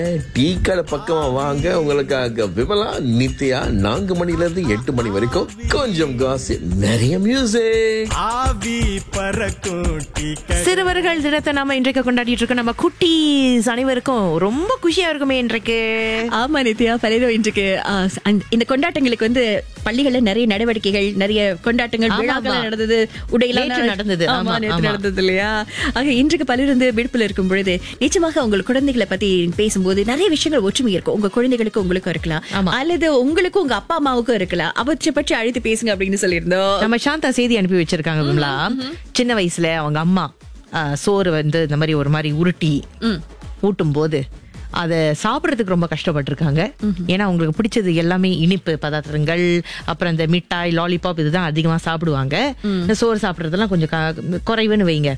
Tea கடை பக்கமா வாங்க உங்களுக்காக விமலா நித்யா நான்கு மணில இருந்து எட்டு மணி வரைக்கும் கொஞ்சம் காசு நிறைய மியூசிக் ஆவி பறக்கும் டீ கடை சிறுவர்கள் தினத்தை நாம இன்றைக்கு கொண்டாடிட்டு இருக்கோம் நம்ம குட்டீஸ் அனைவருக்கும் ரொம்ப குஷியா இருக்குமே இன்றைக்கு ஆமா நித்யா பலையில இன்றைக்கு ஆ, அந்த- இந்த கொண்டாட்டங்களுக்கு வந்து பள்ளிகள்ல நிறைய நடவடிக்கைகள் நிறைய கொண்டாட்டங்கள் ஆமா, விழாக்கள் ஆமா. நடந்தது உடையெல்லாம் நேற்று நடந்தது. ஆமா ஆமா, நேற்று ஆமா. நடந்தது இல்லையா ஆக இன்றைக்கு பலர் வந்து விடுப்புல இருக்கும் பொழுது நிச்சயமாக உங்கள் குழந்தைகளை பத்தி பேசும்போது நிறைய விஷயங்கள் ஒற்றுமை இருக்கும் உங்க குழந்தைகளுக்கு உங்களுக்கும் இருக்கலாம் ஆமா. அல்லது உங்களுக்கும் உங்க அப்பா அம்மாவுக்கும் இருக்கலாம் அவற்றை பற்றி அழைத்து பேசுங்க அப்படின்னு சொல்லியிருந்தோம் நம்ம சாந்தா செய்தி அனுப்பி வச்சிருக்காங்க விமலா சின்ன வயசுல அவங்க அம்மா ஆ, சோறு வந்து இந்த மாதிரி ஒரு மாதிரி உருட்டி ஊட்டும் போது அதை சாப்பிட்றதுக்கு ரொம்ப கஷ்டப்பட்டிருக்காங்க ஏன்னா அவங்களுக்கு பிடிச்சது எல்லாமே இனிப்பு பதார்த்தங்கள் அப்புறம் இந்த மிட்டாய் லாலிபாப் இதுதான் அதிகமா சாப்பிடுவாங்க இந்த சோறு சாப்பிட்றதெல்லாம் கொஞ்சம் க- குறைவுன்னு வைங்க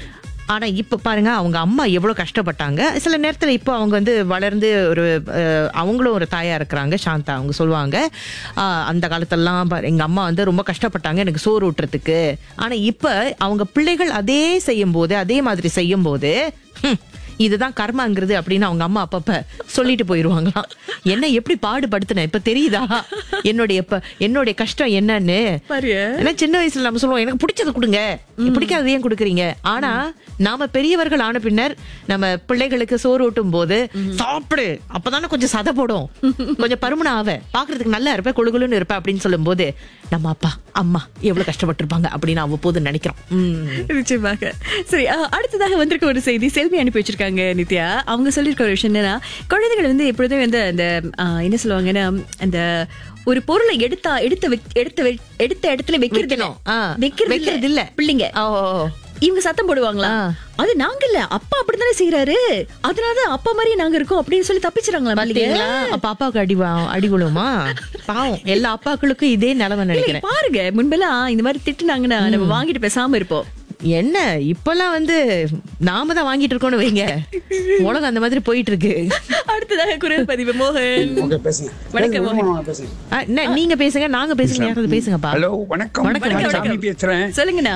ஆனா இப்ப பாருங்க அவங்க அம்மா எவ்வளவு கஷ்டப்பட்டாங்க சில நேரத்துல இப்போ அவங்க வந்து வளர்ந்து ஒரு அஹ், அவங்களும் ஒரு தாயா இருக்கிறாங்க சாந்தா அவங்க சொல்லுவாங்க ஆஹ், அந்த காலத்தெல்லாம் பாரு, எங்க அம்மா வந்து ரொம்ப கஷ்டப்பட்டாங்க எனக்கு சோறு ஊட்டுறதுக்கு ஆனா இப்ப அவங்க பிள்ளைகள் அதே செய்யும் போது அதே மாதிரி செய்யும் போது ஹம், இதுதான் கர்மாங்கிறது அப்படின்னு அவங்க அம்மா அப்பப்ப சொல்லிட்டு போயிருவாங்களாம் என்ன எப்படி பாடுபடுத்தின இப்ப தெரியுதா என்னுடைய இப்ப என்னுடைய கஷ்டம் என்னன்னு பாரு. ஏன்னா சின்ன வயசுல நம்ம சொல்லுவோம் எனக்கு பிடிச்சது கொடுங்க பிடிக்காதது ஏன் கொடுக்குறீங்க ஆனா நாம பெரியவர்கள் ஆன பின்னர் நம்ம பிள்ளைகளுக்கு சோறு ஊட்டும் போது சாப்பிடு அப்பதானே கொஞ்சம் சதை போடும் கொஞ்சம் பருமனா ஆவ பாக்குறதுக்கு நல்லா இருப்ப கொழுகுலுன்னு இருப்ப அப்படின்னு சொல்லும் போது நம்ம அப்பா அம்மா எவ்வளவு கஷ்டப்பட்டிருப்பாங்க அப்படின்னு அவ்வப்போது நினைக்கிறோம் உம். நிச்சயமாக சரி அஹ், அடுத்ததாக வந்திருக்க ஒரு செய்தி செல்வி அனுப்பி வச்சிருக்காங்க நித்யா அவங்க சொல்லியிருக்க ஒரு விஷயம் என்னன்னா குழந்தைகள் வந்து எப்பொழுதும் வந்து அந்த அஹ், என்ன சொல்லுவாங்கன்னா அந்த ஒரு பொருளை எடுத்தா எடுத்த வெக்- எடுத்த வெ- எடுத்த இடத்துல வைக்கிறது இல்ல. வைக்கணும். ஆ. வைக்கிறது வைக்கிறது இல்ல இல்ல. பிள்ளைங்க ஓ, ஓ, ஓ. இவங்க சத்தம் போடுவாங்களா ஆ. அது நாங்க இல்ல அப்பா அப்படித்தானே செய்யறாரு அதனாலதான் அப்பா மாதிரி நாங்க இருக்கோம் அப்படின்னு சொல்லி தப்பிச்சிடறாங்களா பாத்தீங்களா அப்ப அப்பாவுக்கு அடி வா- அடி விழுமா பாவம் எல்லா அப்பாக்களுக்கும் இதே நிலைமை நினைக்கிறேன் பாருங்க முன்பெல்லாம் இந்த மாதிரி திட்டுனாங்கன்னா நம்ம வாங்கிட்டு பேசாம இருப்போம் என்ன இப்பெல்லாம் வந்து நாம தான் வாங்கிட்டு இருக்கோம்னு வைங்க உலகம் அந்த மாதிரி போயிட்டு இருக்கு அடுத்ததாக குரல் பதிவு மோகன் ஓகே பேசுங்க வணக்கம், பேசுங்க, மோகன். வாங்க, பேசுங்க ஆ, என்ன, நீங்க பேசுங்க நாங்க பேசுங்க யாராவது பேசுங்கப்பா ஹலோ வணக்கம் வணக்கம், நான் வணக்கம். சாமி பேசுறேன் சொல்லுங்கண்ணா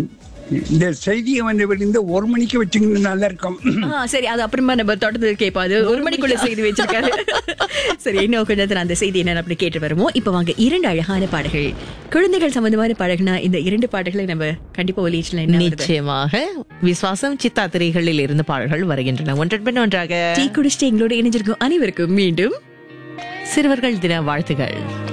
இந்த செய்தியை வந்து இந்த ஒரு மணிக்கு வச்சீங்கன்னா நல்லா இருக்கும் ஆ, சரி அது அப்புறமா நம்ம தொடர்ந்து கேட்போம் அது ஒரு மணிக்குள்ள செய்தி வச்சிருக்காரு சரி இன்னும் கொஞ்ச நேரத்துல அந்த செய்தி என்னன்னு அப்படி கேட்டு வருவோம் இப்ப வாங்க இரண்டு அழகான பாடல்கள் குழந்தைகள் சம்பந்தமான பாடல்கள்னா இந்த இரண்டு பாடல்களை நம்ம கண்டிப்பா ஒலிச்சுலாம் என்ன வருது? நிச்சயமாக விசுவாசம் சித்தா திரைகளில் இருந்து பாடல்கள் வருகின்றன ஒன்றன் பின் ஒன்றாக டீ குடிச்சிட்டு எங்களோட இணைஞ்சிருக்கும் அனைவருக்கும் மீண்டும் சிறுவர்கள் தின வாழ்த்துகள்